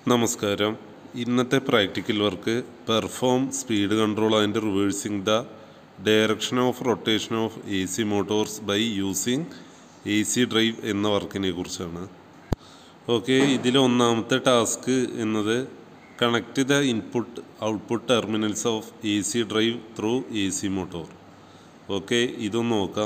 നമസ്കാരം ഇന്നത്തെ practical work perform speed control and reversing the direction of rotation of A C motors by using A C drive എന്ന വർക്കിനെ കുറിച്ചാണ് okay ഇതിൽ ഒന്നാമത്തെ ടാസ്ക് എന്നത് connect the input output terminals of A C drive through A C motor okay ഇതൊന്ന് നോക്കാം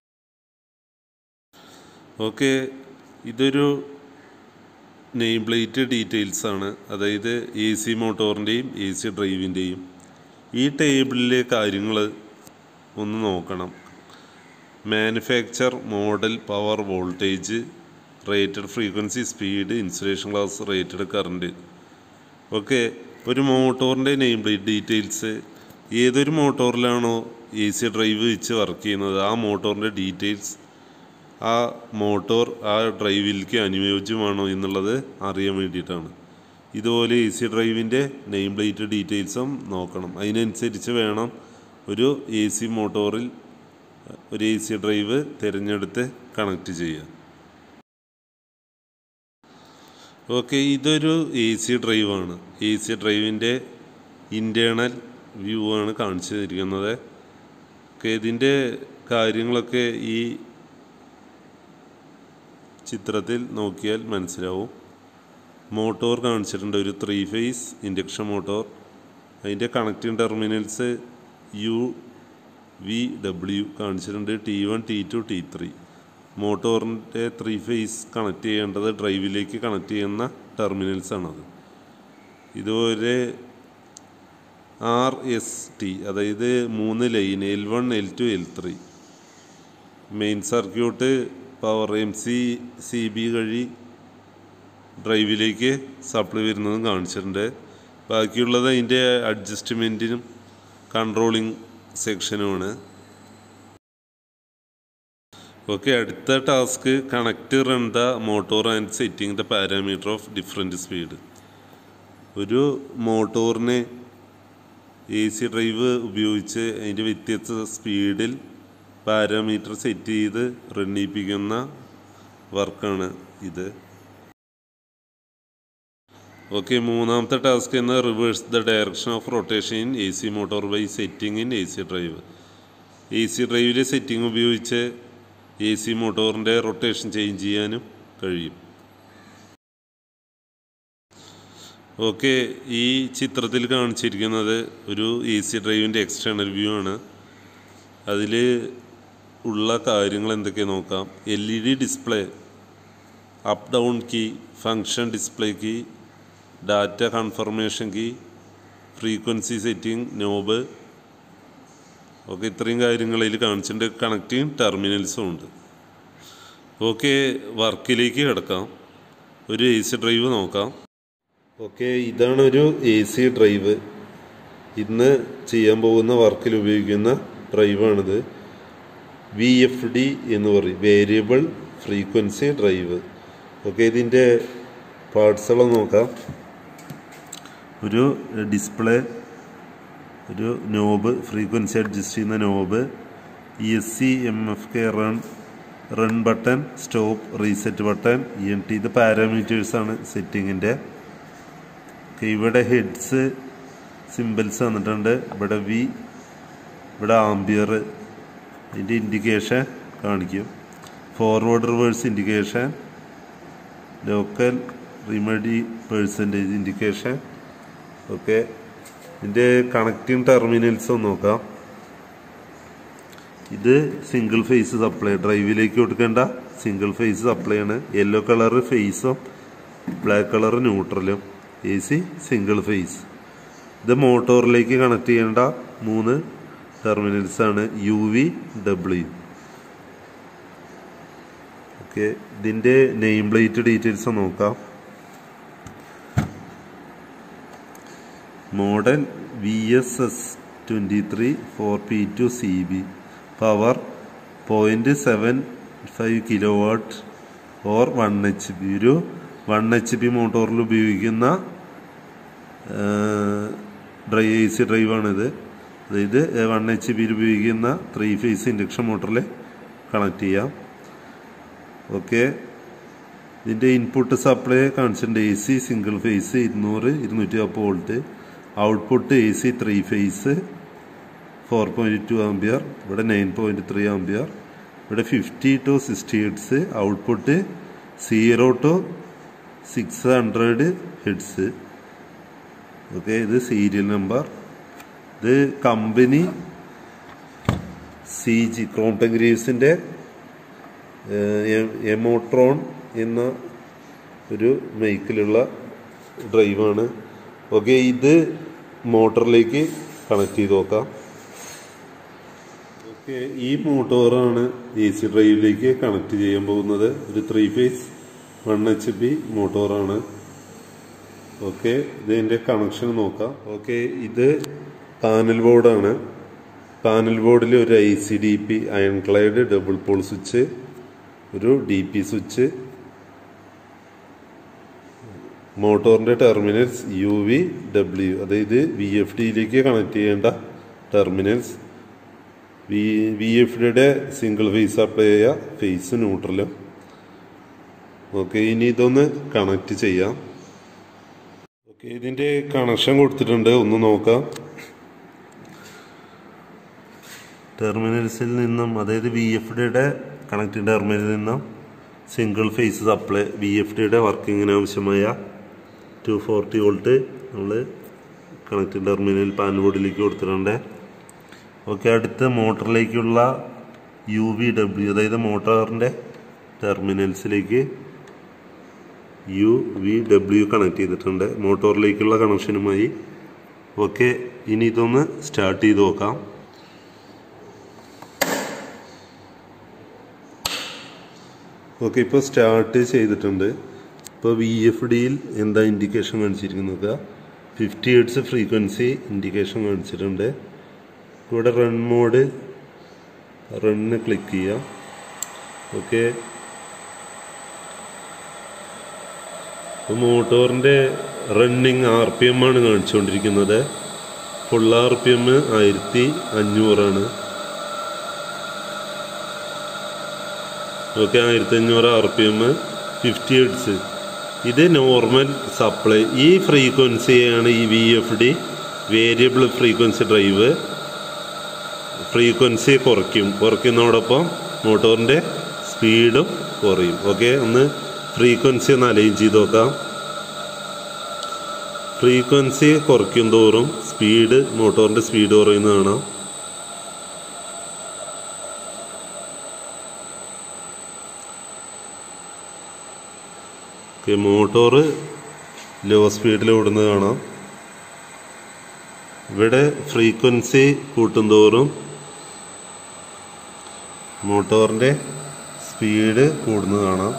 okay ഇതൊരു name plate details ആണ് അതായത് എ സി മോട്ടോറിൻ്റെയും എ സി ഡ്രൈവിൻ്റെയും ഈ ടേബിളിലെ കാര്യങ്ങൾ ഒന്ന് നോക്കണം manufacture model power voltage rated frequency speed insulation class rated current okay ഒരു മോട്ടോറിൻ്റെ നെയിം പ്ലേറ്റ് ഡീറ്റെയിൽസ് ഏതൊരു മോട്ടോറിലാണോ എ സി ഡ്രൈവ് വെച്ച് വർക്ക് ചെയ്യുന്നത് ആ മോട്ടോറിൻ്റെ ഡീറ്റെയിൽസ് ആ മോട്ടോർ ആ ഡ്രൈവിലേക്ക് അനുയോജ്യമാണോ എന്നുള്ളത് അറിയാൻ വേണ്ടിയിട്ടാണ് ഇതുപോലെ എ സി ഡ്രൈവിൻ്റെ നെയിം പ്ലേറ്റ് ഡീറ്റെയിൽസും നോക്കണം അതിനനുസരിച്ച് വേണം ഒരു എ സി മോട്ടോറിൽ ഒരു എ സി ഡ്രൈവ് തിരഞ്ഞെടുത്ത് കണക്ട് ചെയ്യാൻ ഓക്കെ ഇതൊരു എ സി ഡ്രൈവാണ് എ സി ഡ്രൈവിൻ്റെ ഇൻറ്റേണൽ വ്യൂ ആണ് കാണിച്ചു തരിക്കുന്നത് ഓക്കെ ഇതിൻ്റെ കാര്യങ്ങളൊക്കെ ഈ ചിത്രത്തിൽ നോക്കിയാൽ മനസ്സിലാവും മോട്ടോർ കാണിച്ചിട്ടുണ്ട് ഒരു ത്രീ ഫേസ് ഇൻഡക്ഷൻ മോട്ടോർ അതിൻ്റെ connecting terminals U V W കാണിച്ചിട്ടുണ്ട് T one T two T three മോട്ടോറിൻ്റെ ത്രീ ഫേസ് കണക്ട് ചെയ്യേണ്ടത് ഡ്രൈവിലേക്ക് കണക്ട് ചെയ്യുന്ന ടെർമിനൽസ് ആണത് ഇതുപോലെ ആർ എസ് ടി അതായത് മൂന്ന് line L one L two L three main circuit power M C C B വഴി ഡ്രൈവിലേക്ക് സപ്ലൈ വരുന്നതും കാണിച്ചിട്ടുണ്ട് ബാക്കിയുള്ളത് അതിൻ്റെ അഡ്ജസ്റ്റ്മെൻറ്റിനും കൺട്രോളിങ് സെക്ഷനുമാണ് ഓക്കെ അടുത്ത task connect run the motor and setting the parameter of different speed ഒരു മോട്ടോറിനെ എ സി ഡ്രൈവ് ഉപയോഗിച്ച് അതിൻ്റെ വ്യത്യസ്ത സ്പീഡിൽ പാരാമീറ്റർ സെറ്റ് ചെയ്ത് റണ്ണിപ്പിക്കുന്ന വർക്കാണ് ഇത് ഓക്കെ മൂന്നാമത്തെ ടാസ്ക് എന്ന reverse the direction of rotation in A C motor by setting in A C drive A C ഡ്രൈവിലെ സെറ്റിംഗ് ഉപയോഗിച്ച് എ സി മോട്ടോറിൻ്റെ റൊട്ടേഷൻ ചേഞ്ച് ചെയ്യാനും കഴിയും ഓക്കെ ഈ ചിത്രത്തിൽ കാണിച്ചിരിക്കുന്നത് ഒരു എ സി ഡ്രൈവിൻ്റെ എക്സ്റ്റേണൽ വ്യൂ ആണ് അതിൽ ഉള്ള കാര്യങ്ങൾ എന്തൊക്കെ നോക്കാം L E D display up down key function display key data confirmation key frequency setting knob okay ഇത്രയും കാര്യങ്ങൾ അതിൽ കാണിച്ചിട്ടുണ്ട് കണക്റ്റിംഗ് ടെർമിനൽസും ഉണ്ട് ഓക്കെ വർക്കിലേക്ക് കിടക്കാം ഒരു എ സി ഡ്രൈവ് നോക്കാം ഓക്കെ ഇതാണ് ഒരു എ സി ഡ്രൈവ് ഇന്ന് ചെയ്യാൻ പോകുന്ന വർക്കിൽ ഉപയോഗിക്കുന്ന ഡ്രൈവാണിത് വി എഫ് ഡി എന്ന് പറയും വേരിയബിൾ ഫ്രീക്വൻസി ഡ്രൈവ് ഓക്കെ ഇതിൻ്റെ പാർട്സുകൾ നോക്കാം ഒരു ഡിസ്പ്ലേ ഒരു നോബ് ഫ്രീക്വൻസി അഡ്ജസ്റ്റ് ചെയ്യുന്ന knob E S C M F K run run button stop reset button E N T ഇത് പാരാമീറ്റേഴ്സാണ് സെറ്റിങ്ങിൻ്റെ ഇവിടെ ഹെഡ്സ് സിമ്പിൾസ് വന്നിട്ടുണ്ട് ഇവിടെ വി ഇവിടെ ആംബിയർ ഇതിൻ്റെ ഇൻഡിക്കേഷൻ കാണിക്കും forward reverse indication local remedy percentage indication okay ഇതിൻ്റെ കണക്റ്റിംഗ് ടെർമിനൽസ് ഒന്ന് നോക്കാം ഇത് സിംഗിൾ ഫേസ് സപ്ലൈ ഡ്രൈവിലേക്ക് കൊടുക്കേണ്ട സിംഗിൾ ഫേസ് സപ്ലൈ ആണ് യെല്ലോ കളർ ഫേസും ബ്ലാക്ക് കളർ ന്യൂട്രലും എ സി സിംഗിൾ ഫേസ് ഇത് മോട്ടോറിലേക്ക് കണക്ട് ചെയ്യേണ്ട മൂന്ന് ടെർമിനൽസ് ആണ് യു വി ഡബ്ല്യു ഓക്കെ ഇതിൻ്റെ നെയിം പ്ലേറ്റ് ഡീറ്റെയിൽസ് നോക്കാം model V S S twenty three four P two C B power point seven five kilo watt or one H B ഒരു one H P മോട്ടോറിൽ ഉപയോഗിക്കുന്ന dry A C ഡ്രൈവാണിത് അതായത് one H പിയിൽ ഉപയോഗിക്കുന്ന three phase induction മോട്ടറിൽ connect ചെയ്യാം okay ഇതിൻ്റെ input supply കാണിച്ചിട്ടുണ്ട് എ സി സിംഗിൾ ഫേസ് ഇരുന്നൂറ് ഇരുന്നൂറ്റി നാൽപ്പത് volt output A C three phase four point two ampere ഇവിടെ നയൻ പോയിൻറ്റ് ത്രീ ആംബിയർ ഇവിടെ fifty two sixty hertz output zero two six hundred hertz okay ഇത് serial number ഇത് company C G Crompton ഗ്രീവ്സിൻ്റെ Emotron എന്ന ഒരു മേക്കിലുള്ള ഡ്രൈവാണ് okay ഇത് മോട്ടറിലേക്ക് connect ചെയ്ത് നോക്കാം ഓക്കെ ഈ മോട്ടോറാണ് എ സി ഡ്രൈവിലേക്ക് കണക്ട് ചെയ്യാൻ പോകുന്നത് ഒരു three phase one H P മോട്ടോറാണ് ഓക്കെ ഇതിൻ്റെ കണക്ഷൻ നോക്കാം ഓക്കെ ഇത് പാനൽ ബോർഡാണ് പാനൽ ബോർഡിൽ ഒരു I C D P ironclad double pole switch ഒരു ഡി പി സ്വിച്ച് മോട്ടോറിൻ്റെ ടെർമിനൽസ് യു വി ഡബ്ല്യു അതായത് വി എഫ് ഡിയിലേക്ക് കണക്ട് ചെയ്യേണ്ട ടെർമിനൽസ് വി വി എഫ് ഡിയുടെ സിംഗിൾ ഫേസ് അപ്ലൈ ചെയ്യുക ഫേസ് ന്യൂട്രലും ഓക്കെ ഇനി ഇതൊന്ന് കണക്ട് ചെയ്യാം ഓക്കെ ഇതിൻ്റെ കണക്ഷൻ കൊടുത്തിട്ടുണ്ട് ഒന്ന് നോക്കാം ടെർമിനൽസിൽ നിന്നും അതായത് വി എഫ് ഡിയുടെ കണക്റ്റിംഗ് ടെർമിനലിൽ നിന്നും single phase supply V F ഡിയുടെ വർക്കിങ്ങിന് ആവശ്യമായ ടു ഫോർട്ടി വോൾട്ട് നമ്മൾ കണക്റ്റിംഗ് ടെർമിനൽ പാനൽ ബോർഡിലേക്ക് കൊടുത്തിട്ടുണ്ട് ഓക്കെ അടുത്ത് മോട്ടറിലേക്കുള്ള യു വി ഡബ്ല്യു അതായത് മോട്ടറിൻ്റെ ടെർമിനൽസിലേക്ക് യു വി ഡബ്ല്യു കണക്ട് ചെയ്തിട്ടുണ്ട് മോട്ടോറിലേക്കുള്ള കണക്ഷനുമായി ഓക്കെ ഇനി ഇതൊന്ന് സ്റ്റാർട്ട് ചെയ്ത് നോക്കാം ഓക്കെ ഇപ്പോൾ സ്റ്റാർട്ട് ചെയ്തിട്ടുണ്ട് ഇപ്പോൾ വി എഫ് ഡിയിൽ എന്താ ഇൻഡിക്കേഷൻ കാണിച്ചിരിക്കുന്നത് ഫിഫ്റ്റി ഹെഡ്സ് ഫ്രീക്വൻസി ഇൻഡിക്കേഷൻ കാണിച്ചിട്ടുണ്ട് ഇവിടെ റൺ മോഡ് റണ്ണ് ക്ലിക്ക് ചെയ്യാം ഓക്കെ ഇപ്പോൾ മോട്ടോറിൻ്റെ റണ്ണിങ് ആർ പി എം ആണ് കാണിച്ചുകൊണ്ടിരിക്കുന്നത് ഫുൾ ആർ പി എം ആയിരത്തി അഞ്ഞൂറാണ് ഓക്കെ ആയിരത്തി അഞ്ഞൂറ് R P M fifty hertz ഇത് നോർമൽ സപ്ലൈ ഈ ഫ്രീക്വൻസിയാണ് ഈ V F D variable frequency drive frequency കുറയ്ക്കും കുറയ്ക്കുന്നതോടൊപ്പം മോട്ടോറിൻ്റെ സ്പീഡും കുറയും ഓക്കെ ഒന്ന് ഫ്രീക്വൻസി ഒന്ന് അലൈൻ ചെയ്ത് നോക്കാം ഫ്രീക്വൻസി കുറയ്ക്കും തോറും സ്പീഡ് മോട്ടോറിൻ്റെ സ്പീഡ് കുറയുന്നത് കാണാം ഓക്കെ മോട്ടോറ് ലോ സ്പീഡിൽ ഓടുന്നത് കാണാം ഇവിടെ ഫ്രീക്വൻസി കൂട്ടുന്തോറും മോട്ടോറിൻ്റെ സ്പീഡ് കൂടുന്നത് കാണാം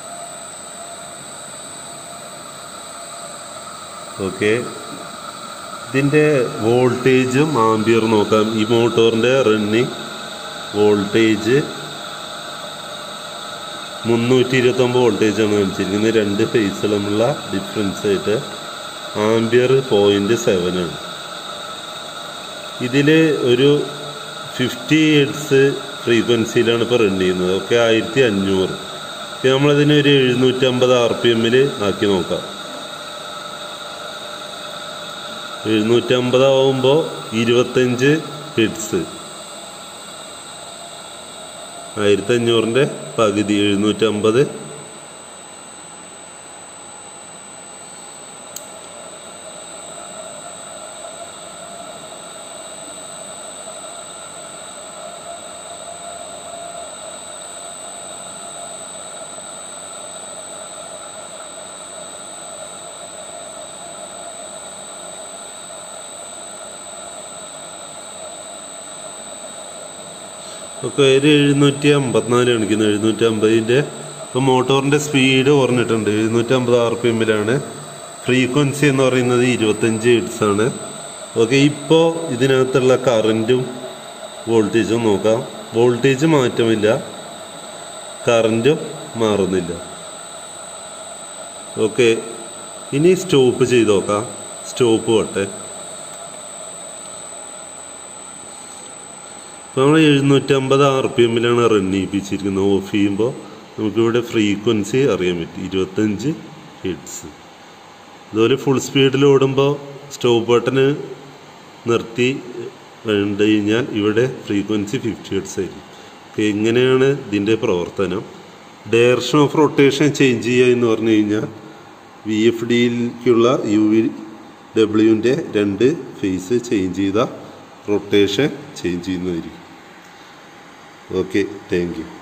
ഓക്കെ ഇതിൻ്റെ വോൾട്ടേജും ആംബിയർ നോക്കാം ഈ മോട്ടോറിൻ്റെ റണ്ണിങ് വോൾട്ടേജ് മുന്നൂറ്റി ഇരുപത്തൊമ്പത് വോൾട്ടേജാണ് കാണിച്ചിരിക്കുന്നത് രണ്ട് ഫേസ് തമ്മിലുള്ള ഡിഫറൻസ് ആയിട്ട് ആംബിയർ പോയിൻ്റ് സെവൻ ആണ് ഇതിൽ ഒരു ഫിഫ്റ്റി ഹെഡ്സ് ഫ്രീക്വൻസിയിലാണ് ഇപ്പോൾ റൺ ചെയ്യുന്നത് ഓക്കെ ആയിരത്തി അഞ്ഞൂറ് ഇപ്പം നമ്മളതിനെ ഒരു എഴുന്നൂറ്റമ്പത് ആർ പി എമ്മിൽ ആക്കി നോക്കാം എഴുന്നൂറ്റമ്പതാവുമ്പോൾ ഇരുപത്തഞ്ച് ഹെഡ്സ് ആയിരത്തി അഞ്ഞൂറിൻ്റെ പകുതി എഴുന്നൂറ്റമ്പത് ഒക്കെ ഒരു എഴുന്നൂറ്റി അമ്പത്തിനാല് കാണിക്കുന്നു എഴുന്നൂറ്റി അമ്പതിൻ്റെ ഇപ്പോൾ മോട്ടോറിൻ്റെ സ്പീഡ് കുറഞ്ഞിട്ടുണ്ട് എഴുന്നൂറ്റി അമ്പത് ആർ പി എമ്മിലാണ് ഫ്രീക്വൻസി എന്ന് പറയുന്നത് ഇരുപത്തഞ്ച് ഹെഡ്സ് ആണ് ഓക്കെ ഇപ്പോൾ ഇതിനകത്തുള്ള കറൻറ്റും വോൾട്ടേജും നോക്കാം വോൾട്ടേജ് മാറ്റമില്ല കറൻറ്റും മാറുന്നില്ല ഓക്കെ ഇനി സ്റ്റോപ്പ് ചെയ്ത് നോക്കാം സ്റ്റോപ്പ് പോട്ടെ ഇപ്പോൾ നമ്മൾ എഴുന്നൂറ്റമ്പത് ആർ പി എമ്മിലാണ് റൺ ചെയ്യിപ്പിച്ചിരിക്കുന്നത് ഓഫ് ചെയ്യുമ്പോൾ നമുക്കിവിടെ ഫ്രീക്വൻസി അറിയാൻ പറ്റും ഇരുപത്തഞ്ച് ഹെഡ്സ് അതുപോലെ ഫുൾ സ്പീഡിൽ ഓടുമ്പോൾ സ്റ്റോപ്പ് ബട്ടണ് നിർത്തി കണ്ടു കഴിഞ്ഞാൽ ഇവിടെ ഫ്രീക്വൻസി ഫിഫ്റ്റി ഹെഡ്സ് ആയിരിക്കും ഓക്കെ എങ്ങനെയാണ് ഇതിൻ്റെ പ്രവർത്തനം ഡയറക്ഷൻ ഓഫ് റൊട്ടേഷൻ ചേഞ്ച് ചെയ്യുക എന്ന് പറഞ്ഞു കഴിഞ്ഞാൽ വി എഫ് ഡിയിലേക്കുള്ള യു വി ഡബ്ല്യുവിൻ്റെ രണ്ട് ഫേസ് ചേഞ്ച് ചെയ്ത റൊട്ടേഷൻ ചേഞ്ച് ചെയ്യുന്നതായിരിക്കും ഓക്കെ താങ്ക് യു